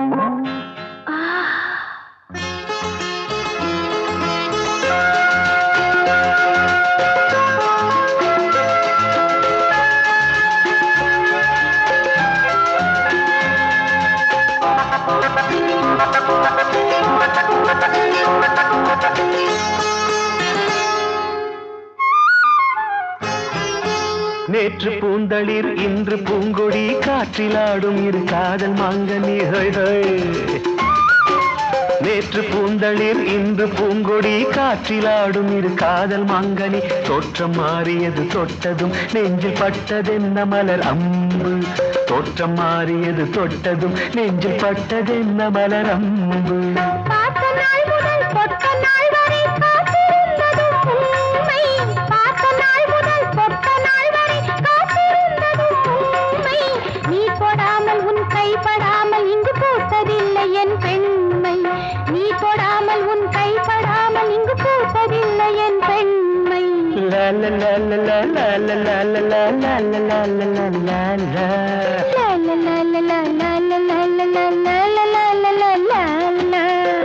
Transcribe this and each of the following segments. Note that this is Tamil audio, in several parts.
நேற்று பூந்தளிர் இன்று பூங்கொடி காற்றிலாடும் இரு காதல் மாங்கனி ஹொய் ஹொய். நேற்று பூந்தளிர் இன்று பூங்கொடி காற்றிலாடும் இரு காதல் மாங்கனி தோற்றம் மாறியது தொட்டதும் நெஞ்சில் பட்டதென்ன மலர் அம்பு தோற்றம் மாறியது தொட்டதும் நெஞ்சில் பட்டதென்ன மலர் அம்பு பார்த்த நாள் முதல் தொட்ட நாள் வரை காத்திருந்ததும் உண்மை பார்த்த நாள் முதல் தொட்ட நாள் வரை காத்திருந்ததும் உண்மை நீ தொடாமல் உன் கைப்படாமல் இங்கு பூத்ததில்லை என் பெண்மை நீ தொடாமல் உன் கைப்படாமல் இங்கு பூத்ததில்லை என் பெண்மை லா லா லா லா லா லா லா லா லா லா லா லா லா லா லா. லா லா லா லா லா லா லா லா லா லா லா லா லா லா லா லா.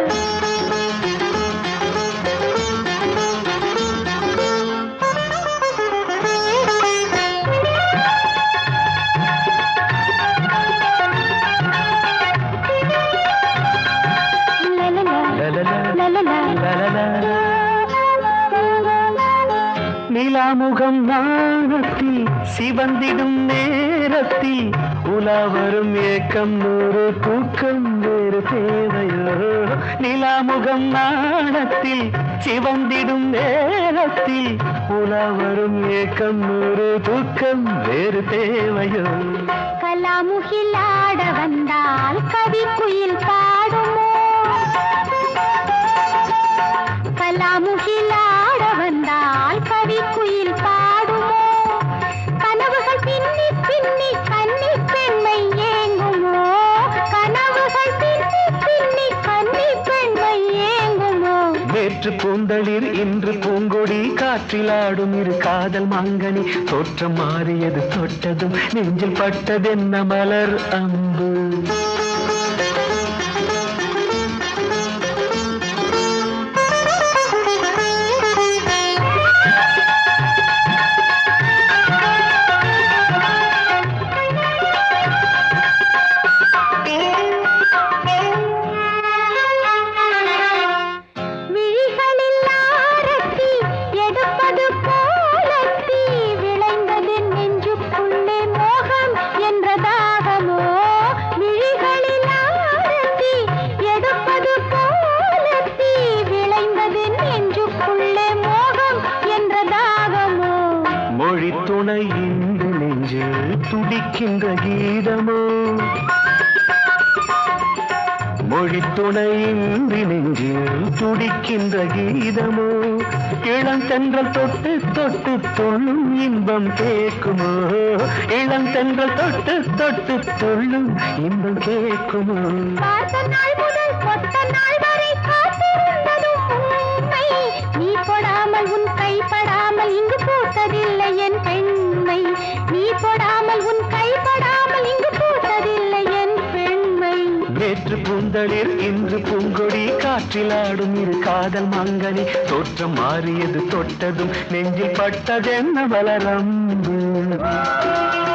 லா லா லா. லா லா லா லா லா லா. லா லா லா. நிலாமுகம் நாணத்தில் சிவந்திடும் நேரத்தில் உலா வரும் ஏக்கம் நூறு தூக்கம் வேறு தேவையோ நிலாமுகம் நாணத்தில் சிவந்திடும் நேரத்தில் உலா வரும் ஏக்கம் நூறு தூக்கம் வேறு தேவையோ கலாமுகிலாட வந்தால் கவி குயில் பாடுமோ கலாமுகிலாட வந்தால் கவி குயில் பாடுமோ கனவுகள் பின்னி பின்னி கன்னி பெண்மை ஏங்குமோ கனவுகள் பின்னி பின்னி கன்னி பெண்மை ஏங்குமோ நேற்று பூந்தளிர் இன்று பூங்கொடி காற்றிலாடும் இரு காதல் மாங்கனி தோற்றம் மாறியது தொட்டதும் நெஞ்சில் பட்டதென்ன மலர் அம்பு விழிகளில் ஆரத்தி எடுப்பது போலத்தி விளைந்தது நெஞ்சுக்குள்ளே மோகம் என்ற தாகமோ விழிகளில் ஆரத்தி எடுப்பது போலத்தி விளைந்தது நெஞ்சுக்குள்ளே மோகம் என்ற தாகமோ மொழி துணை இன்று நெஞ்சில் துடிக்கின்ற கீதமோ மொழி துணை இன்றி நெஞ்சில் துடிக்கின்ற கீதமோ இளந்தென்றல் தொட்டு தொட்டு துள்ளும் இன்பம் கேட்குமோ இளந்தென்றல் தொட்டு தொட்டு துள்ளும் இன்பம் கேட்குமோ பார்த்த நாள் முதல் தொட்ட நாள் வரை காத்திருந்ததும் உண்மை நீ தொடாமல் உன் கைப்படாமல் இங்கு பூத்ததில்லை என் பெண்மை நீ தொடாமல் உன் கைப்படாமல் இங்கு பூத்ததில்லை என் பெண்மை நேற்று பூந்தளிர் இன்று பூங்கொடி காற்றிலாடும் இரு காதல் மாங்கனி தோற்றம் மாறியது தொட்டதும் நெஞ்சில் பட்டதென்ன வளரம்பு